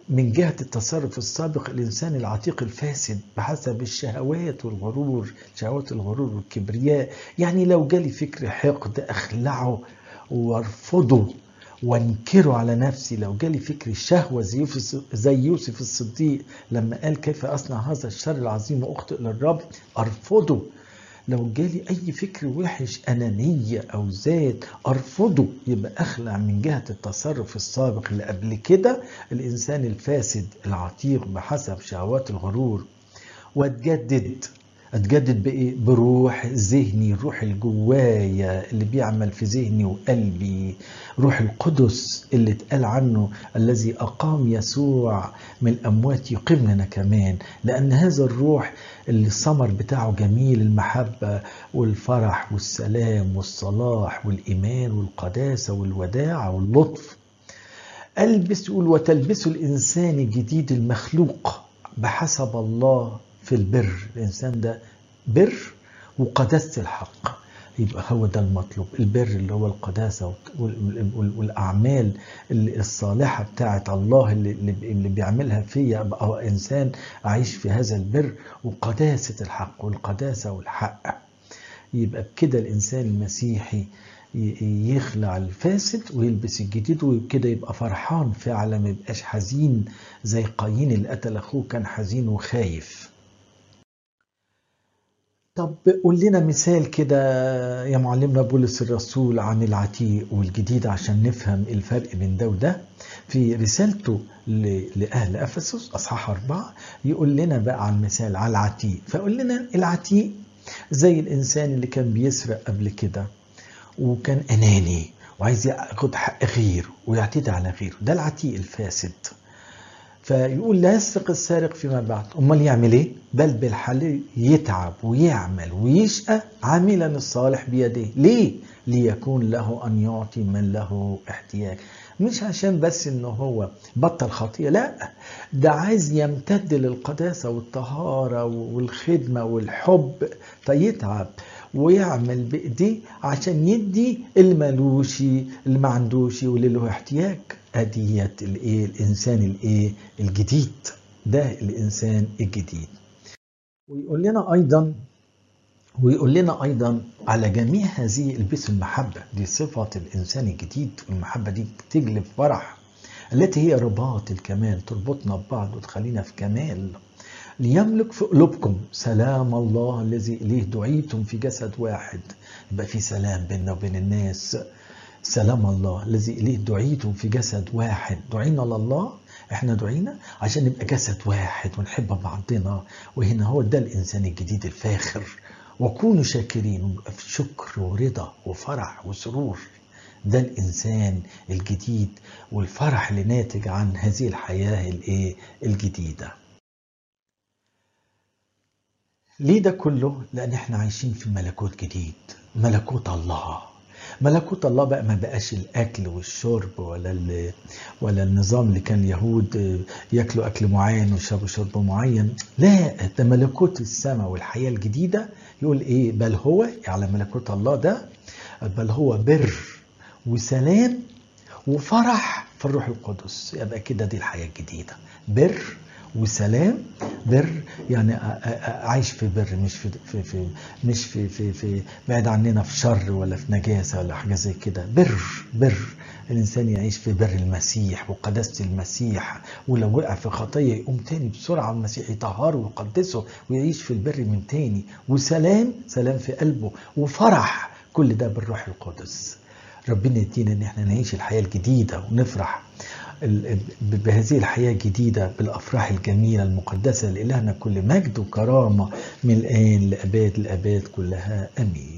من جهة التصرف السابق الإنسان العتيق الفاسد بحسب الشهوات والغرور شهوات الغرور والكبرياء يعني لو جالي فكر حقد أخلعه وارفضه وانكره على نفسي لو جالي فكر الشهوة زي يوسف, زي يوسف الصديق لما قال كيف أصنع هذا الشر العظيم وأخطئ للرب أرفضه لو جالي أي فكر وحش أنانية أو ذات أرفضه يبقى أخلع من جهة التصرف السابق اللي قبل كده الإنسان الفاسد العتيق بحسب شهوات الغرور واتجدد اتجدد بايه بروح ذهني الروح الجوايا اللي بيعمل في ذهني وقلبي روح القدس اللي اتقال عنه الذي اقام يسوع من الاموات يقيمنا كمان لان هذا الروح اللي الثمر بتاعه جميل المحبه والفرح والسلام والصلاح والايمان والقداسه والوداعه واللطف البس يقول وتلبسوا الانسان الجديد المخلوق بحسب الله في البر الإنسان ده بر وقداسة الحق يبقى هو ده المطلوب البر اللي هو القداسة والأعمال الصالحة بتاعت الله اللي, اللي بيعملها فيا أبقى إنسان أعيش في هذا البر وقداسة الحق والقداسة والحق يبقى بكده الإنسان المسيحي يخلع الفاسد ويلبس الجديد وكده يبقى فرحان فعلا ما يبقاش حزين زي قايين اللي قتل اخوه كان حزين وخايف طب قول لنا مثال كده يا معلمنا بولس الرسول عن العتيق والجديد عشان نفهم الفرق بين ده وده في رسالته لأهل أفسس أصحاح أربعة يقول لنا بقى عن مثال على العتيق فقول لنا العتيق زي الإنسان اللي كان بيسرق قبل كده وكان أناني وعايز ياخد حق غيره ويعتدي على غيره ده العتيق الفاسد فيقول لا يسرق السارق فيما بعد امال يعمل ايه بل بالحل يتعب ويعمل ويشقى عاملا الصالح بيديه ليه ليكون له ان يعطي من له احتياج مش عشان بس انه هو بطل خطيئه لا ده عايز يمتد للقداسه والطهاره والخدمه والحب فيتعب ويعمل بايديه عشان يدي اللي ملوش اللي ما عندوش واللي له احتياج اديت الايه الانسان الايه الجديد ده الانسان الجديد ويقول لنا ايضا ويقول لنا ايضا على جميع هذه البسوا المحبه دي صفه الانسان الجديد والمحبه دي تجلب فرح التي هي رباط الكمال تربطنا ببعض وتخلينا في كمال ليملك في قلوبكم سلام الله الذي اليه دعيتم في جسد واحد يبقى في سلام بيننا وبين الناس سلام الله الذي اليه دعيتم في جسد واحد دعينا لله احنا دعينا عشان نبقى جسد واحد ونحب بعضنا وهنا هو ده الانسان الجديد الفاخر وكونوا شاكرين ونبقى في شكر ورضا وفرح وسرور ده الانسان الجديد والفرح اللي ناتج عن هذه الحياه الايه الجديده ليه ده كله لان احنا عايشين في ملكوت جديد ملكوت الله ملكوت الله بقى ما بقاش الاكل والشرب ولا ولا النظام اللي كان اليهود ياكلوا اكل معين ويشربوا شرب معين لا ده ملكوت السماء والحياه الجديده يقول ايه بل هو على ملكوت الله ده بل هو بر وسلام وفرح في الروح القدس يبقى كده دي الحياه الجديده بر وسلام بر يعني عايش في بر مش في, في, في مش في, في, في بعيد عننا في شر ولا في نجاسه ولا حاجه زي كده بر بر الانسان يعيش في بر المسيح وقداسه المسيح ولو وقع في خطيه يقوم تاني بسرعه المسيح يطهره ويقدسه ويعيش في البر من تاني وسلام سلام في قلبه وفرح كل ده بالروح القدس ربنا يدينا ان احنا نعيش الحياه الجديده ونفرح بهذه الحياة الجديدة بالأفراح الجميلة المقدسة لإلهنا كل مجد وكرامة من الآن لأباد الأباد كلها أمين